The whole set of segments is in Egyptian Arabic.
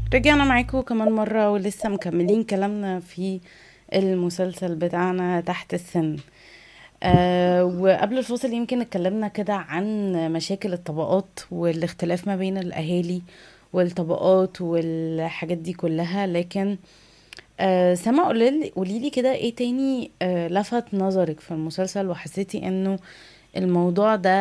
رجعنا معاكم كمان مرة ولسه مكملين كلامنا في المسلسل بتاعنا تحت السن آه وقبل الفاصل يمكن اتكلمنا كده عن مشاكل الطبقات والاختلاف ما بين الأهالي والطبقات والحاجات دي كلها لكن آه سما قولي قوليلي كده ايه تاني آه لفت نظرك في المسلسل وحسيتي انه الموضوع ده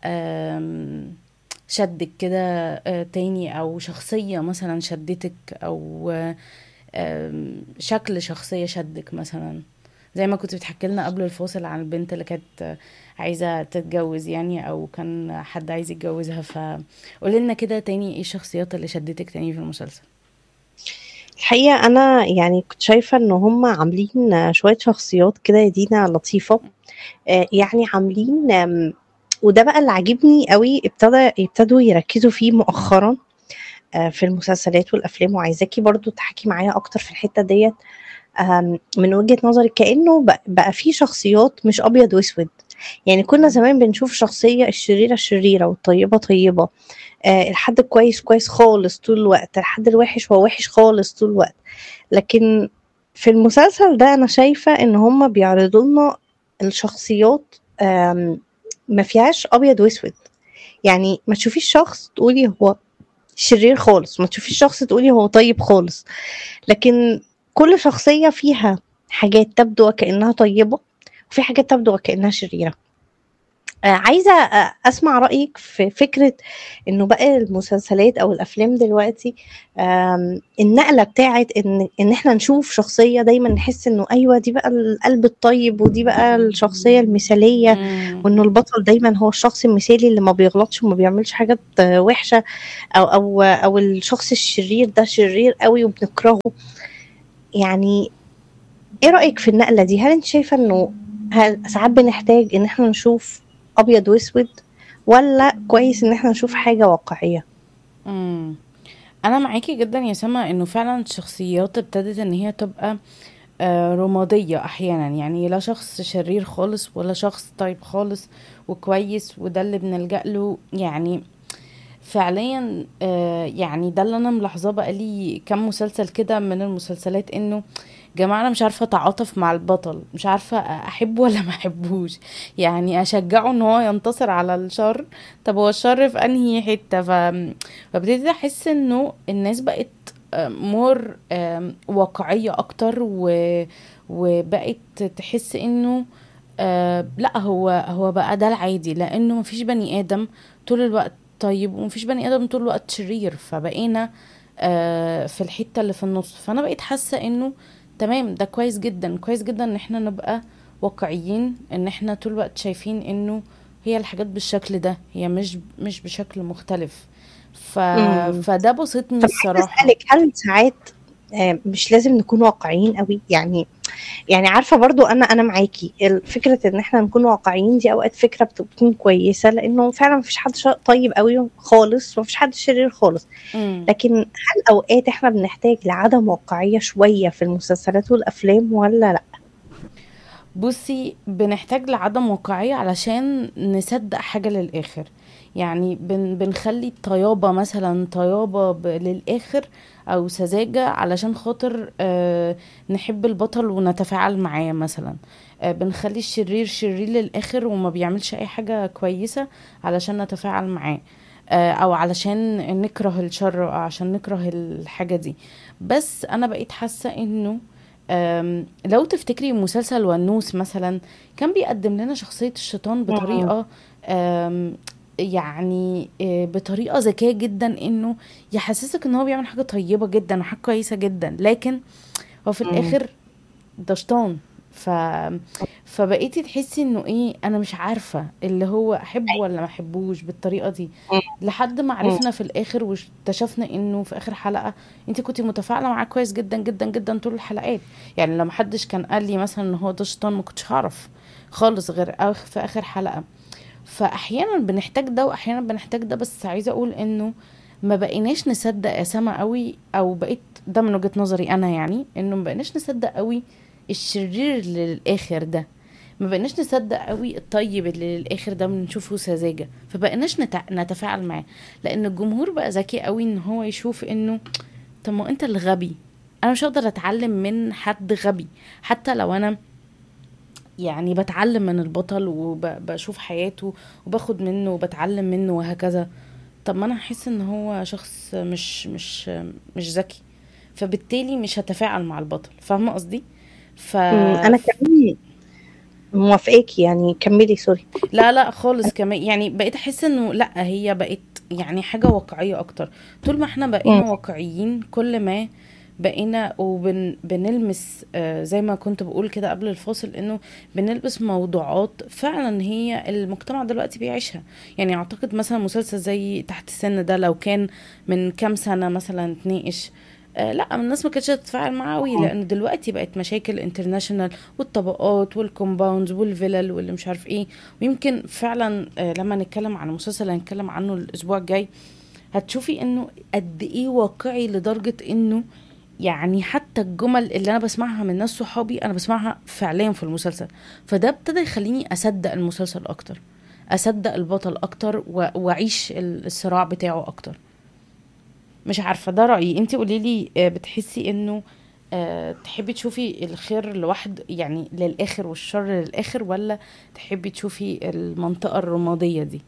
آم، شدك كده آه، تاني او شخصية مثلا شدتك او آم، شكل شخصية شدك مثلا زي ما كنت بتحكي لنا قبل الفاصل عن البنت اللي كانت عايزة تتجوز يعني او كان حد عايز يتجوزها فقولي لنا كده تاني ايه الشخصيات اللي شدتك تاني في المسلسل الحقيقة أنا يعني كنت شايفة إن هم عاملين شوية شخصيات كده يا دينا لطيفة آه، يعني عاملين آم، وده بقى اللي عاجبني قوي ابتدى يبتدوا يركزوا فيه مؤخرا آه، في المسلسلات والأفلام وعايزاكي برضو تحكي معايا أكتر في الحتة ديت آم، من وجهة نظري كأنه بق- بقى في شخصيات مش أبيض وأسود يعني كنا زمان بنشوف شخصية الشريرة شريرة والطيبة طيبة آه، الحد كويس كويس خالص طول الوقت الحد الوحش هو وحش خالص طول الوقت لكن في المسلسل ده أنا شايفة إن هما بيعرضوا لنا الشخصيات آم، ما فيهاش أبيض وأسود يعني ما تشوفيش شخص تقولي هو شرير خالص ما تشوفيش شخص تقولي هو طيب خالص لكن كل شخصية فيها حاجات تبدو وكأنها طيبة وفي حاجات تبدو وكأنها شريرة آه، عايزة آه، أسمع رأيك في فكرة إنه بقى المسلسلات أو الأفلام دلوقتي آم، النقلة بتاعت إن إن إحنا نشوف شخصية دايما نحس إنه أيوة دي بقى القلب الطيب ودي بقى الشخصية المثالية مم. وإنه البطل دايما هو الشخص المثالي اللي ما بيغلطش وما بيعملش حاجات آه، وحشة أو أو أو الشخص الشرير ده شرير قوي وبنكرهه يعني ايه رأيك في النقلة دي هل انت شايفة انه هل ساعات بنحتاج ان احنا نشوف ابيض واسود ولا كويس ان احنا نشوف حاجة واقعية مم. انا معاكي جدا يا سما انه فعلا الشخصيات ابتدت ان هي تبقى آه، رمادية احيانا يعني لا شخص شرير خالص ولا شخص طيب خالص وكويس وده اللي بنلجأ له يعني فعليا آه، يعني ده اللي انا ملاحظاه بقالي كام مسلسل كده من المسلسلات انه جماعة انا مش عارفة اتعاطف مع البطل مش عارفة احبه ولا ما احبوش يعني اشجعه ان هو ينتصر على الشر طب هو الشر في انهي حتة ف... فابتديت احس انه الناس بقت مور واقعية اكتر و... وبقت تحس انه آه، لا هو هو بقى ده العادي لانه مفيش بني ادم طول الوقت طيب ومفيش بني ادم طول الوقت شرير فبقينا آه، في الحتة اللي في النص فانا بقيت حاسة انه تمام ده كويس جدا كويس جدا ان احنا نبقى واقعيين ان احنا طول الوقت شايفين انه هي الحاجات بالشكل ده هي مش مش بشكل مختلف ف... مم. فده بسطني طب عايزة الصراحة اسألك هل ساعات آه، مش لازم نكون واقعيين قوي يعني يعني عارفة برضو انا انا معاكي ال- فكرة ان احنا نكون واقعيين دي اوقات فكرة بتكون كويسة لانه فعلا مفيش حد شا- طيب قوي خالص ومفيش حد شرير خالص مم. لكن هل اوقات احنا بنحتاج لعدم واقعية شوية في المسلسلات والافلام ولا لا بصي بنحتاج لعدم واقعية علشان نصدق حاجة للآخر يعني بن بنخلي الطيابة مثلا طيابة ب- للآخر أو سذاجة علشان خاطر آه نحب البطل ونتفاعل معاه مثلا آه بنخلي الشرير شرير للآخر وما بيعملش أي حاجة كويسة علشان نتفاعل معاه آه أو علشان نكره الشر أو عشان نكره الحاجة دي بس أنا بقيت حاسة إنه أم، لو تفتكري مسلسل ونوس مثلا كان بيقدم لنا شخصية الشيطان مم. بطريقة أم، يعني آه، بطريقة ذكية جدا انه يحسسك ان هو بيعمل حاجة طيبة جدا وحاجة كويسة جدا لكن هو في مم. الاخر ده شيطان ف فبقيتي تحسي انه ايه انا مش عارفة اللي هو احبه ولا ما احبوش بالطريقة دي مم. لحد ما مم. عرفنا في الاخر واكتشفنا انه في اخر حلقة انت كنتي متفاعلة معاه كويس جدا جدا جدا طول الحلقات يعني لو محدش كان قال لي مثلا ان هو ده شيطان ما كنتش هعرف خالص غير آخ- في اخر حلقة فاحيانا بنحتاج ده واحيانا بنحتاج ده بس عايزة اقول انه ما بقيناش نصدق يا سما قوي او بقيت ده من وجهة نظري انا يعني انه ما بقيناش نصدق قوي الشرير اللي للاخر ده ما بقيناش نصدق قوي الطيب اللي للاخر ده بنشوفه سذاجة فبقيناش نتع... نتفاعل معاه لان الجمهور بقى ذكي قوي ان هو يشوف انه طب ما انت اللي غبي انا مش هقدر اتعلم من حد غبي حتى لو انا يعني بتعلم من البطل وبشوف حياته وباخد منه وبتعلم منه وهكذا طب ما انا هحس ان هو شخص مش مش مش ذكي فبالتالي مش هتفاعل مع البطل فاهمه قصدي ف انا كمان موافقاكي يعني كملي سوري لا لا خالص كمان يعني بقيت احس انه لا هي بقت يعني حاجه واقعيه اكتر طول ما احنا بقينا واقعيين كل ما بقينا وبنلمس آه زي ما كنت بقول كده قبل الفاصل انه بنلبس موضوعات فعلا هي المجتمع دلوقتي بيعيشها يعني اعتقد مثلا مسلسل زي تحت السن ده لو كان من كام سنه مثلا اتناقش آه لا الناس ما كانتش هتتفاعل معاه قوي لان دلوقتي بقت مشاكل انترناشونال والطبقات والكومباوندز والفلل واللي مش عارف ايه ويمكن فعلا آه لما نتكلم عن مسلسل هنتكلم عنه الاسبوع الجاي هتشوفي انه قد ايه واقعي لدرجه انه يعني حتى الجمل اللي انا بسمعها من ناس صحابي انا بسمعها فعليا في المسلسل فده ابتدى يخليني اصدق المسلسل اكتر اصدق البطل اكتر واعيش الصراع بتاعه اكتر مش عارفه ده رايي انت قولي لي بتحسي انه أه تحبي تشوفي الخير لوحد يعني للاخر والشر للاخر ولا تحبي تشوفي المنطقه الرماديه دي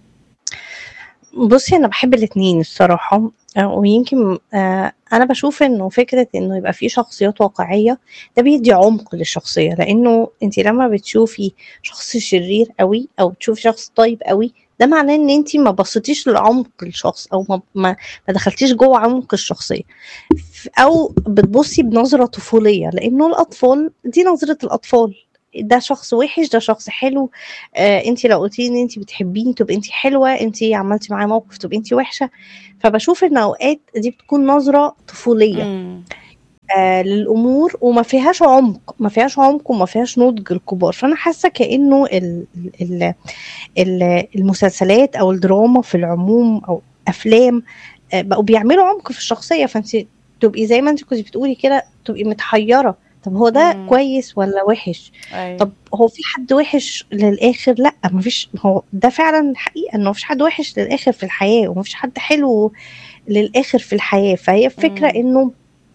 بصي انا بحب الاتنين الصراحه ويمكن آه انا بشوف انه فكره انه يبقى في شخصيات واقعيه ده بيدي عمق للشخصيه لانه انت لما بتشوفي شخص شرير قوي او بتشوفي شخص طيب قوي ده معناه ان انت ما بصيتيش لعمق الشخص او ما ما, ما دخلتيش جوه عمق الشخصيه او بتبصي بنظره طفوليه لانه الاطفال دي نظره الاطفال ده شخص وحش ده شخص حلو آه انت لو قلتي ان انت بتحبيني تبقى انت حلوه انت عملتي معاه موقف تبقى انت وحشه فبشوف ان اوقات دي بتكون نظره طفوليه آه للامور وما فيهاش عمق ما فيهاش عمق وما فيهاش نضج الكبار فانا حاسه كانه ال ال ال المسلسلات او الدراما في العموم او افلام آه بقوا بيعملوا عمق في الشخصيه فانت تبقي زي ما انت كنت بتقولي كده تبقي متحيره طب هو ده مم. كويس ولا وحش أيوة. طب هو في حد وحش للاخر لا مفيش هو ده فعلا حقيقه انه مفيش حد وحش للاخر في الحياه ومفيش حد حلو للاخر في الحياه فهي الفكره انه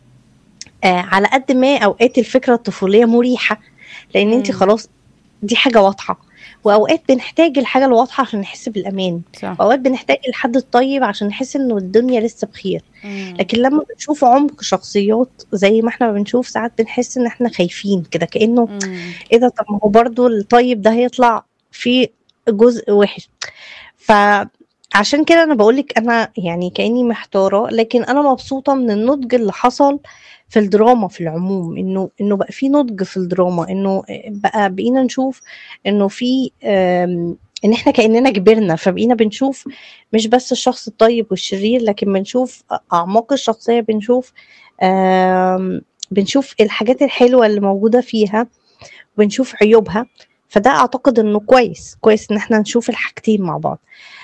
آه على قد ما اوقات الفكره الطفوليه مريحه لان انت خلاص دي حاجه واضحه واوقات بنحتاج الحاجه الواضحه عشان نحس بالامان صح. واوقات بنحتاج الحد الطيب عشان نحس انه الدنيا لسه بخير مم. لكن لما بنشوف عمق شخصيات زي ما احنا بنشوف ساعات بنحس ان احنا خايفين كده كانه مم. ايه ده طب ما هو برضه الطيب ده هيطلع فيه جزء وحش فعشان كده انا بقولك انا يعني كاني محتاره لكن انا مبسوطه من النضج اللي حصل في الدراما في العموم انه انه بقى في نضج في الدراما انه بقى بقينا نشوف انه في ان احنا كاننا كبرنا فبقينا بنشوف مش بس الشخص الطيب والشرير لكن بنشوف اعماق الشخصيه بنشوف بنشوف الحاجات الحلوه اللي موجوده فيها وبنشوف عيوبها فده اعتقد انه كويس كويس ان احنا نشوف الحاجتين مع بعض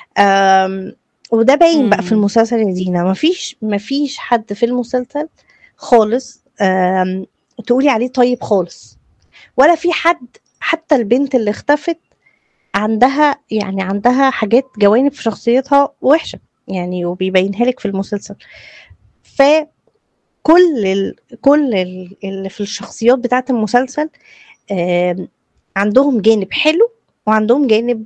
وده باين بقى في المسلسل يا دينا مفيش مفيش حد في المسلسل خالص تقولي عليه طيب خالص ولا في حد حتى البنت اللي اختفت عندها يعني عندها حاجات جوانب في شخصيتها وحشه يعني وبيبينها لك في المسلسل ف كل ال كل ال اللي في الشخصيات بتاعه المسلسل عندهم جانب حلو وعندهم جانب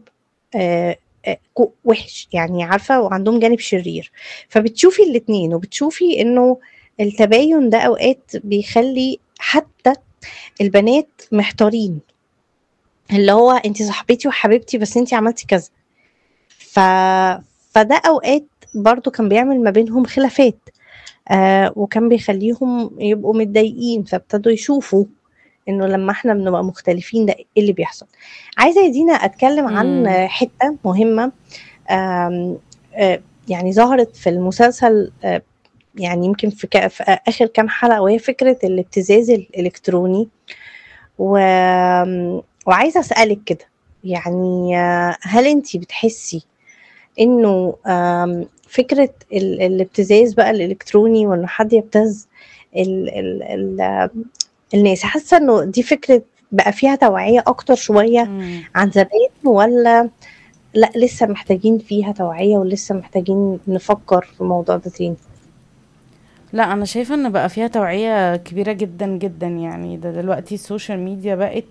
وحش يعني عارفه وعندهم جانب شرير فبتشوفي الاتنين وبتشوفي انه التباين ده اوقات بيخلي حتى البنات محتارين اللي هو انت صاحبتي وحبيبتي بس انت عملتي كذا ف... فده اوقات برضو كان بيعمل ما بينهم خلافات آه وكان بيخليهم يبقوا متضايقين فابتدوا يشوفوا انه لما احنا بنبقى مختلفين ده ايه اللي بيحصل عايزه يا دينا اتكلم مم. عن حته مهمه آه يعني ظهرت في المسلسل آه يعني يمكن في, ك... في اخر كام حلقه وهي فكره الابتزاز الالكتروني و... وعايزه اسالك كده يعني هل انت بتحسي انه فكره ال... الابتزاز بقى الالكتروني وانه حد يبتز ال... ال... ال... الناس حاسه انه دي فكره بقى فيها توعيه اكتر شويه مم. عن زمان ولا لا لسه محتاجين فيها توعيه ولسه محتاجين نفكر في الموضوع ده تاني لا انا شايفة ان بقى فيها توعية كبيرة جدا جدا يعني ده دلوقتي السوشيال ميديا بقت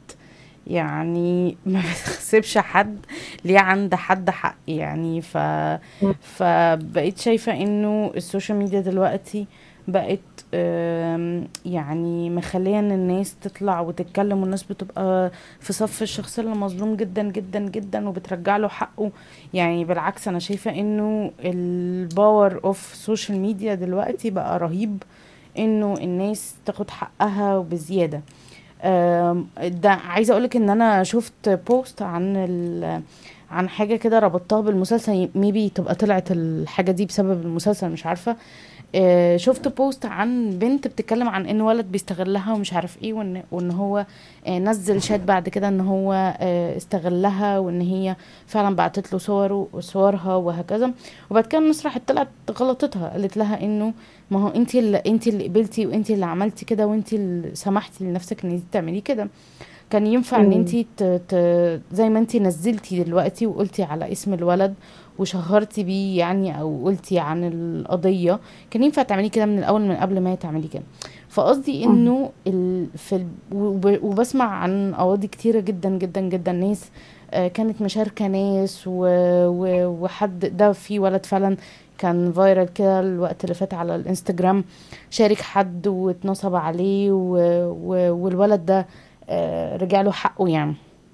يعني ما بتخسبش حد ليه عند حد حق يعني ف مم. فبقيت شايفة انه السوشيال ميديا دلوقتي بقت آم، يعني مخلية ان الناس تطلع وتتكلم والناس بتبقى في صف الشخص اللي مظلوم جدا جدا جدا وبترجع له حقه يعني بالعكس انا شايفة انه الباور اوف سوشيال ميديا دلوقتي بقى رهيب انه الناس تاخد حقها وبزيادة آم، ده عايزه اقولك ان انا شفت بوست عن ال عن حاجه كده ربطتها بالمسلسل ميبي تبقى طلعت الحاجه دي بسبب المسلسل مش عارفه آه، شفت بوست عن بنت بتتكلم عن ان ولد بيستغلها ومش عارف ايه وان وان هو آه، نزل شات بعد كده ان هو آه، استغلها وان هي فعلا بعتت له صوره وصورها وهكذا وبعد كده الناس راحت طلعت غلطتها قالت لها انه ما هو انت اللي انت اللي قبلتي وانت اللي عملتي كده وانت اللي سمحتي لنفسك ان انت تعملي كده كان ينفع ان انت مم. ت... ت... زي ما انت نزلتي دلوقتي وقلتي على اسم الولد وشهرتي بيه يعني او قلتي عن القضية كان ينفع تعملي كده من الاول من قبل ما تعملي كده فقصدي مم. انه ال... في ال... وب... وبسمع عن قواضي كتيرة جدا جدا جدا ناس آه، كانت مشاركة ناس و... و... وحد ده في ولد فعلا كان فايرال كده الوقت اللي فات على الانستجرام شارك حد واتنصب عليه و... و... والولد ده آه، رجع له حقه يعني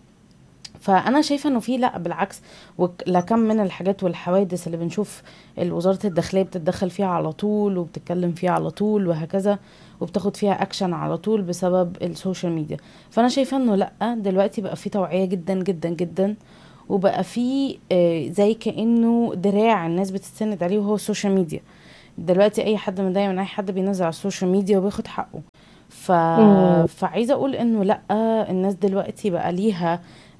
فانا شايفه انه في لا بالعكس لكم من الحاجات والحوادث اللي بنشوف وزاره الداخليه بتتدخل فيها على طول وبتتكلم فيها على طول وهكذا وبتاخد فيها اكشن على طول بسبب السوشيال ميديا فانا شايفه انه لا دلوقتي بقى في توعيه جدا جدا جدا وبقى في آه، زي كانه دراع الناس بتستند عليه وهو السوشيال ميديا دلوقتي اي حد متضايق من اي حد بينزل على السوشيال ميديا وبياخد حقه ف... مم. فعايزه اقول انه لا الناس دلوقتي بقى ليها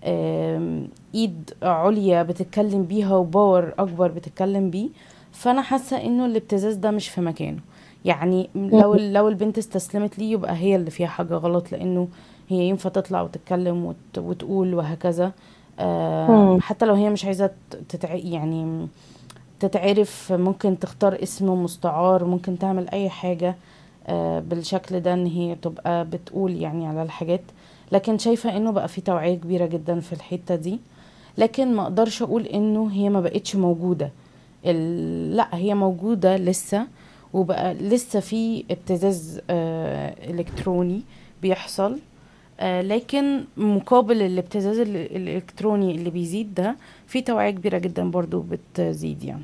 آم، ايد عليا بتتكلم بيها وباور اكبر بتتكلم بيه فانا حاسه انه الابتزاز ده مش في مكانه يعني لو مم. لو البنت استسلمت ليه يبقى هي اللي فيها حاجه غلط لانه هي ينفع تطلع وتتكلم وت... وتقول وهكذا آم، مم. حتى لو هي مش عايزه تتع... يعني تتعرف ممكن تختار اسم مستعار ممكن تعمل اي حاجة آه، بالشكل ده ان هي تبقى بتقول يعني على الحاجات لكن شايفة انه بقى في توعية كبيرة جدا في الحتة دي لكن ما اقدرش اقول انه هي ما بقتش موجودة ال... لا هي موجودة لسه وبقى لسه في ابتزاز آه، الكتروني بيحصل آه، لكن مقابل الابتزاز ال- الالكتروني اللي بيزيد ده في توعية كبيرة جدا برضو بتزيد يعني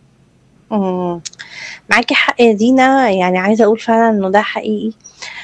مم. معاكي حق يا دينا يعني عايزة أقول فعلا إنه ده حقيقي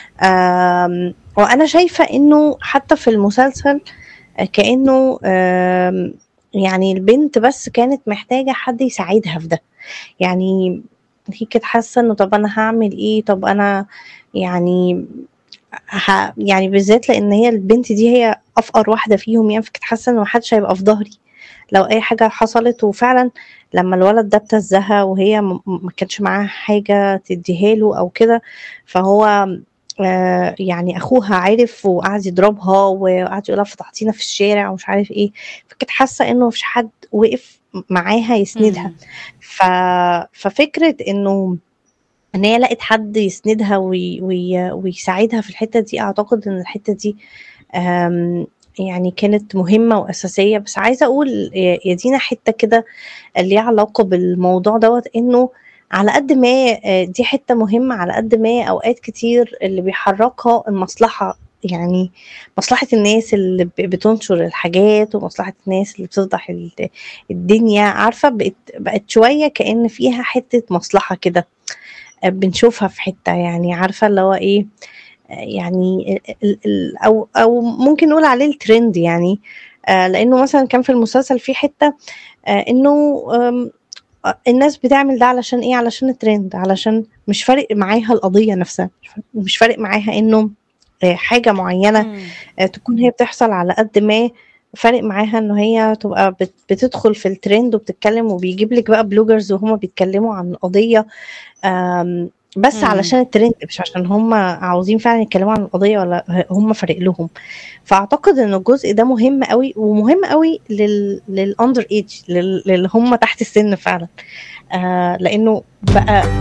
آم، وأنا شايفة إنه حتى في المسلسل آه، كأنه آم، يعني البنت بس كانت محتاجة حد يساعدها في ده يعني هي كانت حاسة إنه طب أنا هعمل إيه طب أنا يعني ه... يعني بالذات لأن هي البنت دي هي أفقر واحدة فيهم يعني فكانت حاسة إنه محدش هيبقى في ظهري لو أي حاجة حصلت وفعلا لما الولد ده ابتزها وهي م- ما كانش معاها حاجة تديها له أو كده فهو آه يعني أخوها عرف وقعد يضربها وقعد يقولها فتحتينا في الشارع ومش عارف إيه فكانت حاسة إنه مفيش حد وقف معاها يسندها مم. ف... ففكرة إنه ان هي لقت حد يسندها وي وي ويساعدها في الحته دي اعتقد ان الحته دي آم، يعني كانت مهمه واساسيه بس عايزه اقول يا يا دينا حته كده اللي ليها علاقه بالموضوع دوت انه على قد ما آه، دي حته مهمه على قد ما اوقات كتير اللي بيحركها المصلحه يعني مصلحة الناس اللي ب- بتنشر الحاجات ومصلحة الناس اللي بتفضح ال- الدنيا عارفة بقت بقت شوية كأن فيها حتة مصلحة كده بنشوفها في حتة يعني عارفة اللي هو ايه يعني ال ال او او ممكن نقول عليه الترند يعني آه لانه مثلا كان في المسلسل في حتة آه انه آم، آه، الناس بتعمل ده علشان ايه علشان الترند علشان مش فارق معاها القضية نفسها مش فارق- مش فارق معاها انه آه، حاجة معينة مم. آه، تكون هي بتحصل على قد ما فارق معاها انه هي تبقى بت- بتدخل في الترند وبتتكلم وبيجيب لك بقى بلوجرز وهما بيتكلموا عن قضية آم، بس مم. علشان الترند مش عشان هم عاوزين فعلا يتكلموا عن القضية ولا هم فارق لهم فاعتقد ان الجزء ده مهم قوي ومهم قوي لل للاندر ايج للي هم تحت السن فعلا آه لانه بقى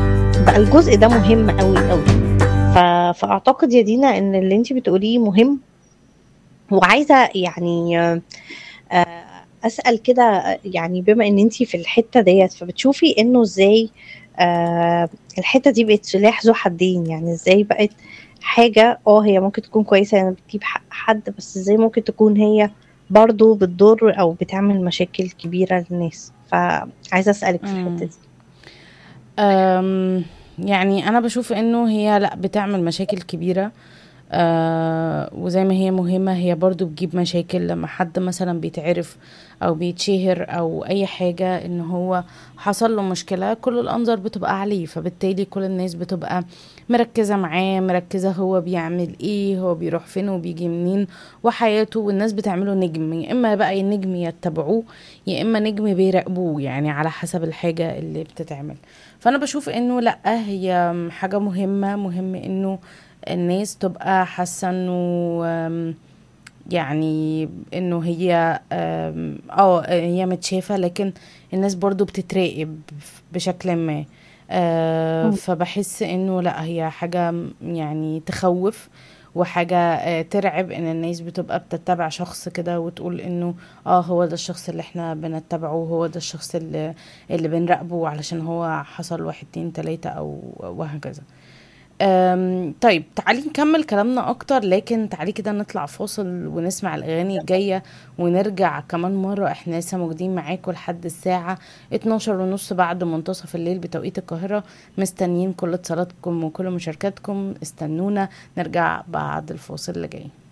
فالجزء ده مهم قوي قوي ف... فاعتقد يا دينا ان اللي انت بتقوليه مهم وعايزه يعني آه، آه، اسال كده آه، يعني بما ان انت في الحته ديت فبتشوفي انه ازاي آه، الحته دي بقت سلاح ذو حدين يعني ازاي بقت حاجه اه هي ممكن تكون كويسه يعني بتجيب حق حد بس ازاي ممكن تكون هي برضو بتضر او بتعمل مشاكل كبيره للناس فعايزه اسالك في الحته مم. دي أم، يعني انا بشوف انه هي لا بتعمل مشاكل كبيرة آه وزي ما هي مهمة هي برضو بتجيب مشاكل لما حد مثلا بيتعرف او بيتشهر او اي حاجة ان هو حصل له مشكلة كل الانظار بتبقى عليه فبالتالي كل الناس بتبقى مركزة معاه مركزة هو بيعمل ايه هو بيروح فين وبيجي منين وحياته والناس بتعمله نجم يا اما بقى النجم يتبعوه يا اما نجم بيراقبوه يعني على حسب الحاجة اللي بتتعمل فانا بشوف انه لا هي حاجة مهمة مهم انه الناس تبقى حاسة انه أم، يعني انه هي أم، اه هي متشافة لكن الناس برضو بتتراقب بشكل ما آه، مم. فبحس انه لا هي حاجة م- يعني تخوف وحاجة آه، ترعب ان الناس بتبقى بتتبع شخص كده وتقول انه اه هو ده الشخص اللي احنا بنتبعه هو ده الشخص اللي اللي بنراقبه علشان هو حصل واحد اتنين تلاتة او وهكذا أم، طيب تعالي نكمل كلامنا اكتر لكن تعالي كده نطلع فاصل ونسمع الاغاني الجاية ونرجع كمان مرة احنا لسه موجودين معاكم لحد الساعة 12 ونص بعد منتصف الليل بتوقيت القاهرة مستنيين كل اتصالاتكم وكل مشاركاتكم استنونا نرجع بعد الفاصل اللي جاي